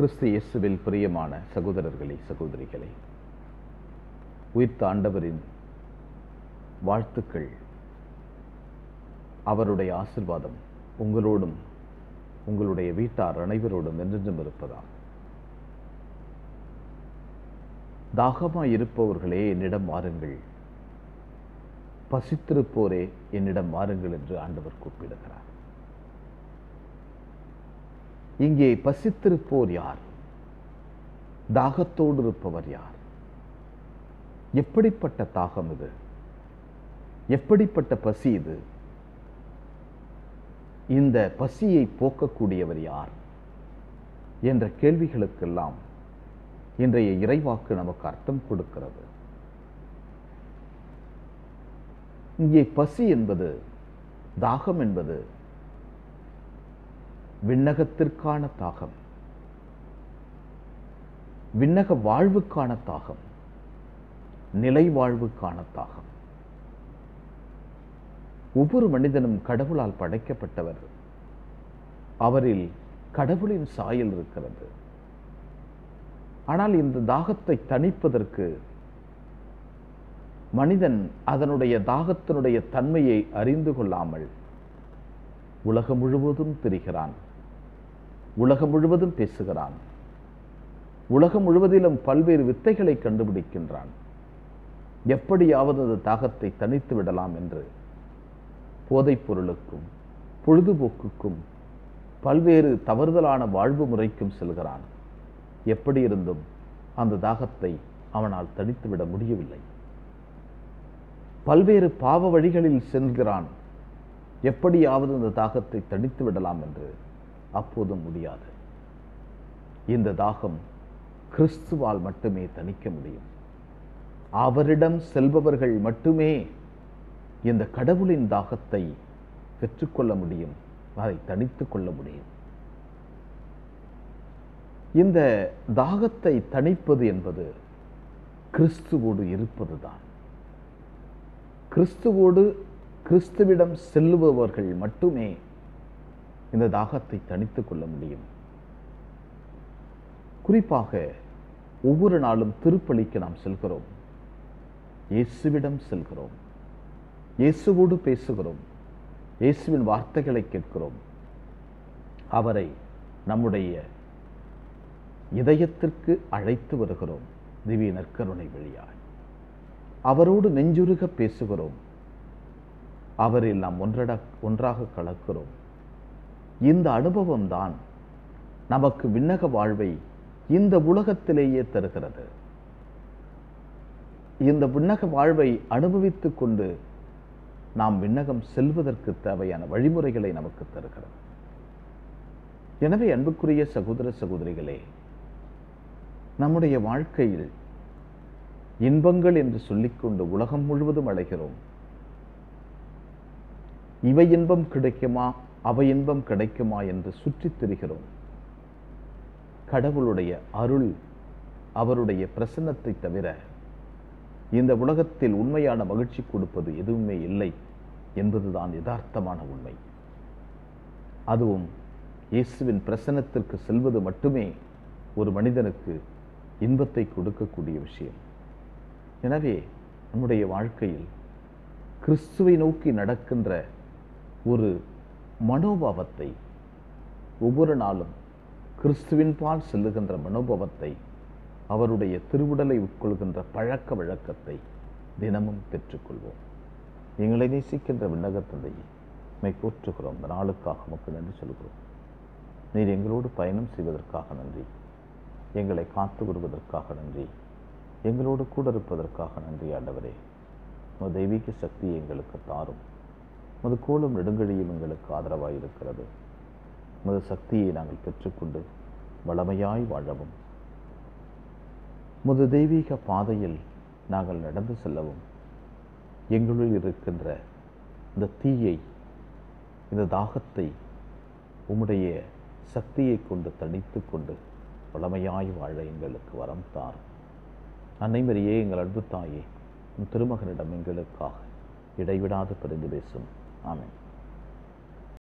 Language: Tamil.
கிறிஸ்து இயேசுவில் பிரியமான சகோதரர்களே சகோதரிகளே உயிர்த்த ஆண்டவரின் வாழ்த்துக்கள் அவருடைய ஆசிர்வாதம் உங்களோடும் உங்களுடைய வீட்டார் அனைவரோடும் என்றென்றும் இருப்பதாம் தாகமாய் இருப்பவர்களே என்னிடம் வாருங்கள் பசித்திருப்போரே என்னிடம் வாருங்கள் என்று ஆண்டவர் கூப்பிடுகிறார் இங்கே பசித்திருப்போர் யார் தாகத்தோடு இருப்பவர் யார் எப்படிப்பட்ட தாகம் இது எப்படிப்பட்ட பசி இது இந்த பசியை போக்கக்கூடியவர் யார் என்ற கேள்விகளுக்கெல்லாம் இன்றைய இறைவாக்கு நமக்கு அர்த்தம் கொடுக்கிறது இங்கே பசி என்பது தாகம் என்பது விண்ணகத்திற்கான தாகம் விண்ணக வாழ்வுக்கான தாகம் நிலை வாழ்வுக்கான தாகம் ஒவ்வொரு மனிதனும் கடவுளால் படைக்கப்பட்டவர் அவரில் கடவுளின் சாயல் இருக்கிறது ஆனால் இந்த தாகத்தை தணிப்பதற்கு மனிதன் அதனுடைய தாகத்தினுடைய தன்மையை அறிந்து கொள்ளாமல் உலகம் முழுவதும் திரிகிறான் உலகம் முழுவதும் பேசுகிறான் உலகம் முழுவதிலும் பல்வேறு வித்தைகளை கண்டுபிடிக்கின்றான் எப்படியாவது அந்த தாகத்தை தணித்து விடலாம் என்று போதைப் பொருளுக்கும் பொழுதுபோக்குக்கும் பல்வேறு தவறுதலான வாழ்வு முறைக்கும் செல்கிறான் எப்படி இருந்தும் அந்த தாகத்தை அவனால் தணித்துவிட முடியவில்லை பல்வேறு பாவ வழிகளில் செல்கிறான் எப்படியாவது அந்த தாகத்தை தணித்து விடலாம் என்று அப்போதும் முடியாது இந்த தாகம் கிறிஸ்துவால் மட்டுமே தணிக்க முடியும் அவரிடம் செல்பவர்கள் மட்டுமே இந்த கடவுளின் தாகத்தை பெற்றுக்கொள்ள முடியும் அதை தணித்து கொள்ள முடியும் இந்த தாகத்தை தணிப்பது என்பது கிறிஸ்துவோடு இருப்பதுதான் கிறிஸ்துவோடு கிறிஸ்துவிடம் செல்லுபவர்கள் மட்டுமே இந்த தாகத்தை தணித்துக் கொள்ள முடியும் குறிப்பாக ஒவ்வொரு நாளும் திருப்பலிக்கு நாம் செல்கிறோம் இயேசுவிடம் செல்கிறோம் இயேசுவோடு பேசுகிறோம் இயேசுவின் வார்த்தைகளை கேட்கிறோம் அவரை நம்முடைய இதயத்திற்கு அழைத்து வருகிறோம் திவ்ய நற்கருணை வழியாய் அவரோடு நெஞ்சுருக பேசுகிறோம் அவரில் நாம் ஒன்றட ஒன்றாக கலக்கிறோம் இந்த அனுபவம் தான் நமக்கு விண்ணக வாழ்வை இந்த உலகத்திலேயே தருகிறது இந்த விண்ணக வாழ்வை அனுபவித்துக் கொண்டு நாம் விண்ணகம் செல்வதற்கு தேவையான வழிமுறைகளை நமக்கு தருகிறது எனவே அன்புக்குரிய சகோதர சகோதரிகளே நம்முடைய வாழ்க்கையில் இன்பங்கள் என்று சொல்லிக்கொண்டு உலகம் முழுவதும் அடைகிறோம் இவை இன்பம் கிடைக்குமா அவை இன்பம் கிடைக்குமா என்று சுற்றித் திரிகிறோம் கடவுளுடைய அருள் அவருடைய பிரசன்னத்தை தவிர இந்த உலகத்தில் உண்மையான மகிழ்ச்சி கொடுப்பது எதுவுமே இல்லை என்பதுதான் யதார்த்தமான உண்மை அதுவும் இயேசுவின் பிரசன்னத்திற்கு செல்வது மட்டுமே ஒரு மனிதனுக்கு இன்பத்தை கொடுக்கக்கூடிய விஷயம் எனவே நம்முடைய வாழ்க்கையில் கிறிஸ்துவை நோக்கி நடக்கின்ற ஒரு மனோபாவத்தை ஒவ்வொரு நாளும் கிறிஸ்துவின் பால் செல்லுகின்ற மனோபாவத்தை அவருடைய திருவுடலை உட்கொள்கின்ற பழக்க வழக்கத்தை தினமும் பெற்றுக்கொள்வோம் எங்களை நேசிக்கின்ற விண்ணக தந்தையை மை போற்றுகிறோம் இந்த நாளுக்காக நமக்கு நன்றி சொல்கிறோம் நீர் எங்களோடு பயணம் செய்வதற்காக நன்றி எங்களை காத்து வருவதற்காக நன்றி எங்களோடு கூட இருப்பதற்காக நன்றி ஆண்டவரே உமது தெய்வீக சக்தியை எங்களுக்கு தாரும் உமது கோலும் நெடுங்கழியும் எங்களுக்கு ஆதரவாய் இருக்கிறது உமது சக்தியை நாங்கள் பெற்றுக்கொண்டு வளமையாய் வாழவும் உமது தெய்வீக பாதையில் நாங்கள் நடந்து செல்லவும் எங்களுள் இருக்கின்ற இந்த தீயை இந்த தாகத்தை உம்முடைய சக்தியை கொண்டு தணித்து கொண்டு வளமையாய் வாழ எங்களுக்கு வரம் தார் அன்னைமரியே எங்கள் அன்பு தாயே உன் திருமகனிடம் எங்களுக்காக இடைவிடாது பரிந்து பேசும் ஆமென்